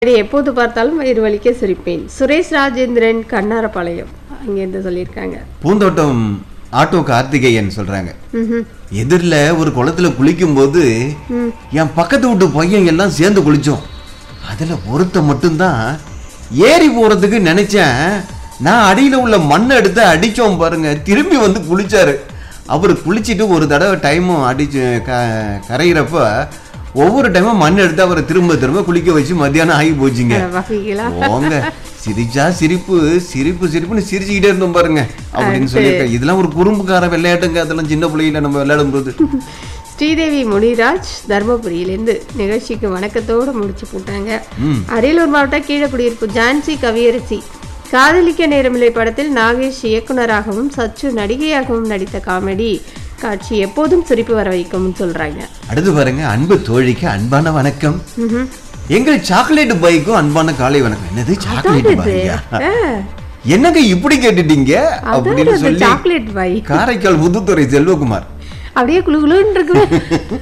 சரி, எப்போது பார்த்தாலும் வயிறு வலிக்க சிரிப்பேன் சுரேஷ் ராஜேந்திரன் கண்ணாரப்பாளையம் அங்கேருந்து சொல்லியிருக்காங்க பூந்தோட்டம் ஆட்டோ கார்த்திகேயன் சொல்றாங்க ம்ஹும். எதிரில் ஒரு குளத்துல குளிக்கும்போது என் பக்கத்து வீட்டு பையன் எல்லாம் சேர்ந்து குளிச்சோம் அதுல ஒருத்த மட்டும்தான் ஏறி போறதுக்கு நினைச்சேன் நான் அடியில உள்ள மண்ணை எடுத்து அடிச்சோம் பாருங்க திரும்பி வந்து குளிச்சாரு அவர் குளிச்சிட்டு ஒரு தடவை டைமும் அடிச்சு க கரையிறப்ப ஒவ்வொரு டைமும் மண் எடுத்து அவரை திரும்ப திரும்ப குளிக்க வச்சு மத்தியானம் ஆகி போச்சுங்க அட வகைகளா போங்க சிரிச்சா சிரிப்பு சிரிப்பு சிரிப்புன்னு சிரிச்சுக்கிட்டே இருந்தோம் பாருங்க அப்படின்னு சொல்லியிருக்கேன் இதெல்லாம் ஒரு குறும்புக்கார விளையாட்டுங்க அதெல்லாம் சின்ன பிள்ளையில நம்ம விளையாடும் போது ஸ்ரீதேவி முனிராஜ் தர்மபுரியிலேருந்து நிகழ்ச்சிக்கு வணக்கத்தோடு முடிச்சு போட்டாங்க ம். அரியலூர் மாவட்டம் கீழக்குடியிருப்பு ஜான்சி கவியரசி காதலிக்க நேரமில்லை படத்தில் நாகேஷ் இயக்குனராகவும் சச்சு நடிகையாகவும் நடித்த காமெடி காட்சி எப்போதும் சிரிப்பு வர வைக்கும்னு சொல்றாங்க அடுத்து பாருங்க அன்பு தோழிக்கு அன்பான வணக்கம் ம்ஹும். எங்கள் சாக்லேட் பைக்கும் அன்பான காலை வணக்கம் என்னது சாக்லேட் இது. பையா ஆ, என்னங்க இப்படி கேட்டுட்டீங்க அதான் அப்படின்னு அந்த சொல்லி சாக்லேட் பாய் காரைக்கால் முத்துத்துறை செல்வகுமார் அப்படியே குளு குளுன்னு இருக்கு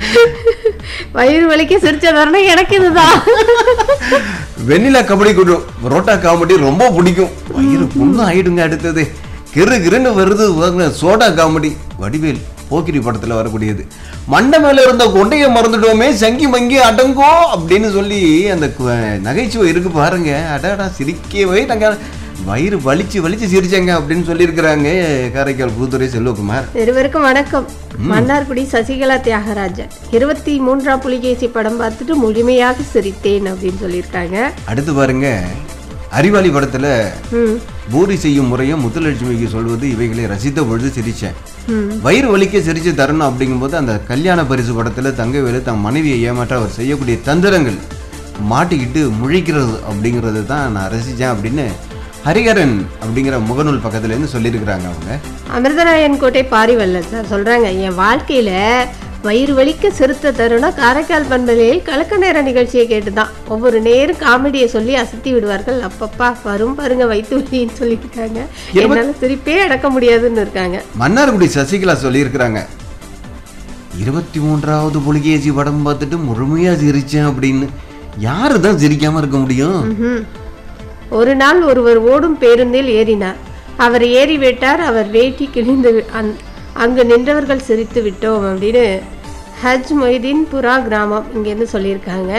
வயிறு வலிக்க சிரிச்ச தருணம் எனக்கு இதுதான் வெண்ணிலா கபடி குழு ரோட்டா காமெடி ரொம்ப பிடிக்கும் வயிறு புண்ணு ஆயிடுங்க அடுத்தது கிறு கிறுன்னு வருது வாங்க, சோடா காமெடி வடிவேல் போக்கிரி படத்துல வரக்கூடியது மண்டை மேல இருந்த கொண்டைய மறந்துட்டோமே சங்கி மங்கி அடங்கோ அப்படின்னு சொல்லி அந்த கு- நகைச்சுவை இருக்கு பாருங்க அடாடா சிரிக்கவே நாங்க வயிறு வலிச்சு வலிச்சு சிரிச்சாங்க அப்படின்னு சொல்லியிருக்கிறாங்க காரைக்கால் பூத்துறை செல்வகுமார் இருவருக்கும் வணக்கம் மன்னார்குடி சசிகலா தியாகராஜன் இருபத்தி மூன்றாம் புலிகேசி படம் பார்த்துட்டு முழுமையாக சிரித்தேன் அப்படின்னு சொல்லியிருக்காங்க அடுத்து பாருங்க அறிவாளி படத்துல ம் பூரி செய்யும் முறையும் முத்துலட்சுமிக்கு சொல்வது இவைகளை ரசித்த பொழுது சிரிச்சேன் ம் வயிறு வலிக்க சிரிச்சு தரணும் அப்படிங்கும்போது அந்த கல்யாண பரிசு படத்துல தங்கவேலு தன் மனைவியை ஏமாற்ற அவர் செய்யக்கூடிய தந்திரங்கள் மாட்டிக்கிட்டு முழிக்கிறது அப்படிங்கிறது தான் நான் ரசித்தேன் அப்படின்னு ஹரிஹரன் அப்படிங்கிற முகநூல் பக்கத்துல இருந்து சொல்லியிருக்கிறாங்க அவங்க அமிர்தராயன் கோட்டை பாரிவல்லன் சார் சொல்றாங்க என் வாழ்க்கையில வயிறு வலிக்க சிறுத்த தருணம் காரைக்கால் பண்பலையில் கலக்க நேர நிகழ்ச்சியை கேட்டுதான் ஒவ்வொரு நேரம் காமெடியை சொல்லி அசத்தி விடுவார்கள் அப்பப்பா வரும் பாருங்க வயிற்று வலின்னு சொல்லியிருக்காங்க என்னால சிரிப்பே அடக்க முடியாதுன்னு இருக்காங்க மன்னார்குடி சசிகலா சொல்லியிருக்கிறாங்க இருபத்தி மூன்றாவது புலிகேசி படம் பார்த்துட்டு முழுமையா சிரிச்சேன் அப்படின்னு யாரு தான் சிரிக்காம இருக்க முடியும் ம்ஹும். ஒரு நாள் ஒருவர் ஓடும் பேருந்தில் ஏறினார் அவர் ஏறிவிட்டார் அவர் வேட்டி கிழிந்து வி- அந்- அங்கு நின்றவர்கள் சிரித்து விட்டோம் அப்படின்னு ஹஜ் மொய்தீன் புரா கிராமம் இங்கேருந்து சொல்லியிருக்காங்க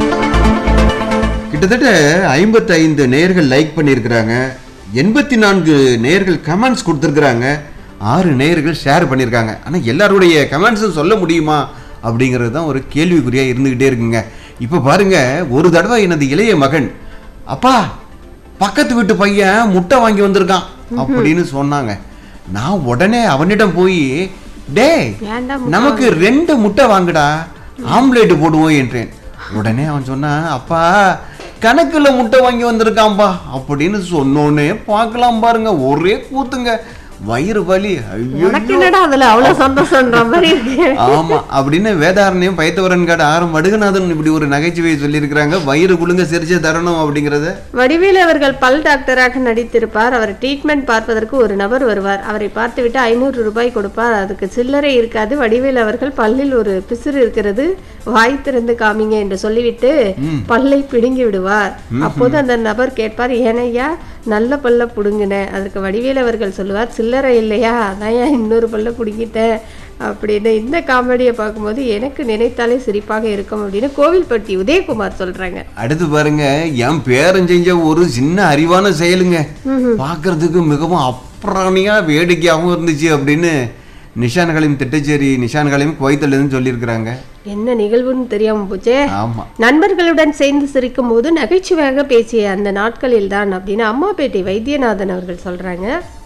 கிட்டத்தட்ட 55 நேர்கள் லைக் பண்ணியிருக்கிறாங்க எண்பத்தி நான்கு நேர்கள் கமெண்ட்ஸ் கொடுத்துருக்குறாங்க ஆறு நேர்கள் ஷேர் பண்ணியிருக்காங்க ஆனால் எல்லாருடைய கமெண்ட்ஸும் சொல்ல முடியுமா அப்படிங்கிறது தான் ஒரு கேள்விக்குறியாக இருந்துக்கிட்டே இருக்குங்க இப்போ பாருங்க ஒரு தடவை எனது இளைய மகன் அப்பா பக்கத்து வீட்டு பையன் முட்டை வாங்கி வந்திருக்கான் அப்படின்னு சொன்னாங்க நான் உடனே அவனிடம் போய் டேய் வேண்டாம் நமக்கு ரெண்டு முட்டை வாங்குடா ஆம்லேட் போடுவோம் என்றேன் உடனே அவன் சொன்னான் அப்பா கணக்குல முட்டை வாங்கி வந்திருக்கான்பா அப்படின்னு சொன்னோன்னே பார்க்கலாம் பாருங்க ஒரே கூத்துங்க வயிறு வலி ஐயோ உனக்கு என்னடா அதுல அவ்வளவு சந்தோஷம்ன்ற மாதிரி இருக்கு ஆமா அப்படின்னு வேதாரண்யம் பயத்தவரன் காடு ஆரம் வடுகநாதன் இப்படி ஒரு நகைச்சுவையை சொல்லியிருக்கிறாங்க வயிறு குழுங்க சிரிச்ச தரணும் அப்படிங்கறத வடிவேலு அவர்கள் பல் டாக்டராக நடித்திருப்பார் அவர் ட்ரீட்மெண்ட் பார்ப்பதற்கு ஒரு நபர் வருவார் அவரை பார்த்துவிட்டு ஐநூறு ரூபாய் கொடுப்பார் அதுக்கு சில்லறை இருக்காது வடிவேலு அவர்கள் பல்லில் ஒரு பிசிறு இருக்கிறது வாய் திறந்து காமிங்க என்று சொல்லிவிட்டு பல்லை பிடுங்கி விடுவார் அப்போது அந்த நபர் கேட்பார் ஏனையா நல்ல பல்ல புடுங்கின அதற்கு வடிவேலு அவர்கள் சொல்லுவார் சில்லறை இல்லையா அதான் ஏன் இன்னொரு பல்ல புடுங்கிட்டேன் அப்படின்னு இந்த காமெடியை பார்க்கும்போது எனக்கு நினைத்தாலே சிரிப்பாக இருக்கும் அப்படின்னு கோவில்பட்டி உதயகுமார் சொல்றாங்க அடுத்து பாருங்க என் பேரன் செஞ்ச ஒரு சின்ன அறிவான செயலுங்க பார்க்கிறதுக்கு மிகவும் அப்புறணியா வேடிக்கையாகவும் இருந்துச்சு அப்படின்னு நிஷான் கலீம் திட்டச்சேரி நிஷான் கலீம் குவைத்திலிருந்து சொல்லியிருக்கிறாங்க என்ன நிகழ்வுன்னு தெரியாம போச்சே ஆமா நண்பர்களுடன் சேர்ந்து சிரிக்கும் போது நகைச்சுவையாக பேசிய அந்த நாட்களில் தான் அப்படின்னு அம்மாப்பேட்டை வைத்தியநாதன் அவர்கள் சொல்றாங்க